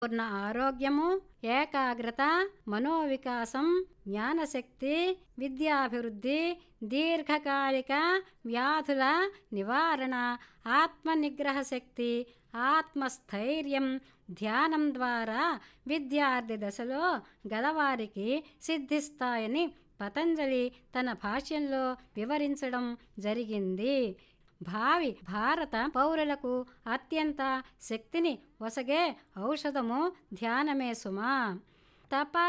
పూర్ణ ఆరోగ్యము ఏకాగ్రత మనోవికాసం జ్ఞానశక్తి విద్యాభివృద్ధి దీర్ఘకాలిక వ్యాధుల నివారణ ఆత్మనిగ్రహ శక్తి ఆత్మస్థైర్యం ధ్యానం ద్వారా విద్యార్థి దశలో గలవారికి సిద్ధిస్తాయని పతంజలి తన భాష్యంలో వివరించడం జరిగింది భావి భారత పౌరులకు అత్యంత శక్తిని ఒసగే ఔషధము ధ్యానమే సుమా తప